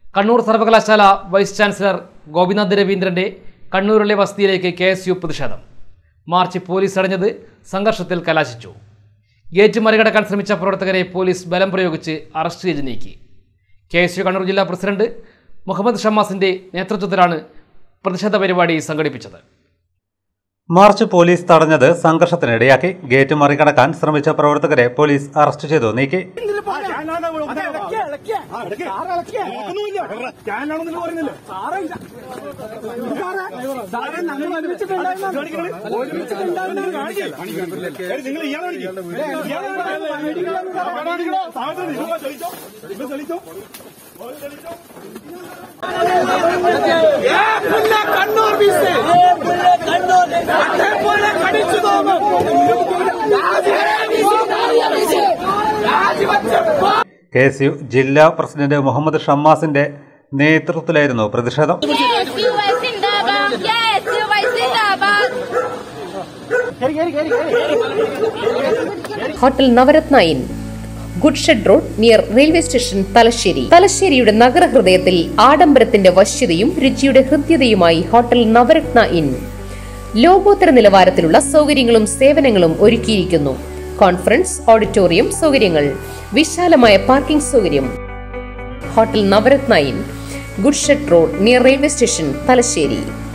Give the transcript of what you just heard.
കണ്ണൂർ സർവകലാശാല vice chancellor Gopinath രവീന്ദ്രന്റെ കണ്ണൂരിലെ വസതിയിലേക്ക് കെ എസ് യു പ്രതിഷേധം മാർച്ച് പോലീസ് തടഞ്ഞത് സംഘർഷത്തിൽ കലാശിച്ചു ഗേറ്റ് മറികടക്കാൻ ശ്രമിച്ച പ്രവർത്തകരെ പോലീസ് ബലം പ്രയോഗിച്ച് അറസ്റ്റ് ചെയ്ത് നീക്കി കെ എസ് യു കണ്ണൂർ ജില്ലാ പ്രസിഡന്റ് മുഹമ്മദ് ഷമ്മാസിന്റെ നേതൃത്വത്തിലാണ് പ്രതിഷേധ പരിപാടി സംഘടിപ്പിച്ചത് മാർച്ച് പോലീസ് തടഞ്ഞത് സംഘർഷത്തിനിടയാക്കി ഗേറ്റ് മറികടക്കാൻ ശ്രമിച്ച പ്രവർത്തകരെ പോലീസ് അറസ്റ്റ് ചെയ്തു നീക്കി നിങ്ങൾ ഇയാളെ തെളിച്ചോ കണ്ണൂർ ബീച്ച് അതേപോലെ കടിച്ചു തോന്നും കെ എസ് യു ജില്ലാ പ്രസിഡന്റ് മുഹമ്മദ് ഷമ്മാസിന്റെ നേതൃത്വത്തിലായിരുന്നു പ്രതിഷേധം KSUI സിന്ദാബാദ് KSUI സിന്ദാബാദ് hotel Navaratna inn good shed road near railway station Thalassery തലശ്ശേരിയുടെ നഗരഹൃദയത്തിൽ ആഡംബരത്തിന്റെ വശ്യതയും രുചിയുടെ ഹൃദ്യതയുമായി ഹോട്ടൽ നവരത്ന ഇൻ ലോകോത്തര നിലവാരത്തിലുള്ള സൗകര്യങ്ങളും സേവനങ്ങളും ഒരുക്കിയിരിക്കുന്നു കോൺഫറൻസ് ഓഡിറ്റോറിയം സൗകര്യങ്ങൾ വിശാലമായ പാർക്കിംഗ് സൗകര്യം hotel Navaratna inn good shed road near railway station Thalassery